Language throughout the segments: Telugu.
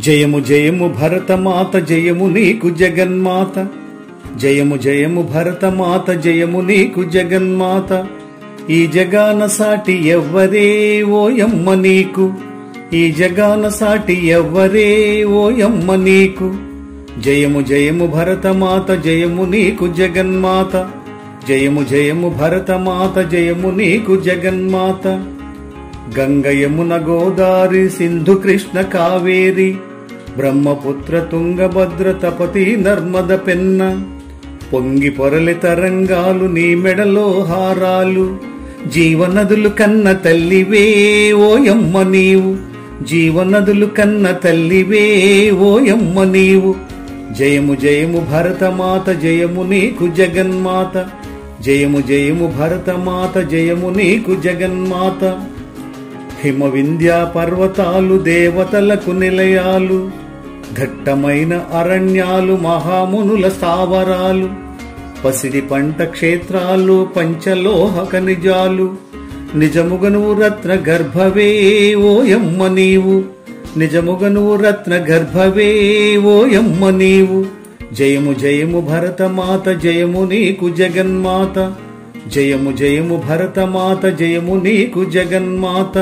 జయము జయము భరతమాత జయము నీకు జగన్మాత జయము జయము భరతమాత జయము నీకు జగన్మాత ఈ జగాన సాటి ఎవ్వరే ఓయమ్మ నీకు ఈ జగాన సాటి ఎవ్వరే ఓయమ్మ నీకు జయము జయము భరతమాత జయము నీకు జగన్మాత జయము జయము భరతమాత జయము నీకు జగన్మాత గంగ యమున గోదారి సింధు కృష్ణ కావేరి బ్రహ్మపుత్ర తుంగభద్ర తపతి నర్మద పెన్న పొంగి పొరలి తరంగాలు నీ మెడలో హారాలు జీవనదులు కన్న తల్లివే ఓయమ్మ నీవు జీవనదులు కన్న తల్లివే ఓయమ్మ నీవు జయము జయము భరతమాత జయము నీకు జగన్మాత జయము జయము భరతమాత జయము నీకు జగన్మాత హిమ వింధ్యా పర్వతాలు దేవతలకు నిలయాలు ఘట్టమైన అరణ్యాలు మహామునుల స్థావరాలు పసిడి పంట క్షేత్రాలు పంచలోహ ఖనిజాలు నిజముగనువు రత్న గర్భవే ఓయమ్మ నీవు నిజముగనువు రత్న గర్భవే ఓయమ్మ నీవు జయము జయము భరతమాత జయము నీకు జగన్మాత జయము జయము భరతమాత జయము నీకు జగన్మాత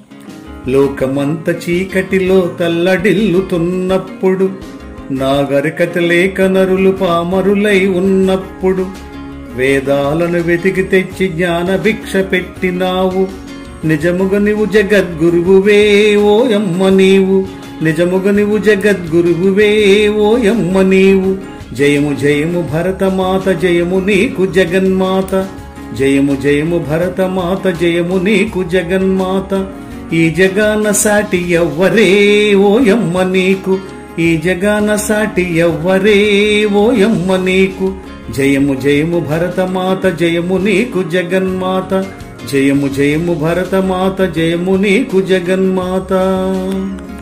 లోకమంత చీకటిలో తల్లడిల్లుతున్నప్పుడు నాగరికత లేక నరులు పామరులై ఉన్నప్పుడు వేదాలను వెతికి తెచ్చి జ్ఞాన భిక్ష పెట్టినావు నిజముగ నీవు జగద్గురువువే ఓయమ్మ నీవు నిజముగ నీవు జగద్గురువువే ఓయమ్మ నీవు జయము జయము భరతమాత జయము నీకు జగన్మాత జయము జయము భరతమాత జయము నీకు జగన్మాత ఈ జగాన సాటి ఎవ్వరే ఓయమ్మ నీకు ఈ జగాన సాటి ఎవ్వరే ఓయమ్మ నీకు జయము జయము భరతమాత జయము నీకు జగన్మాత జయము జయము భరతమాత జయము నీకు జగన్మాత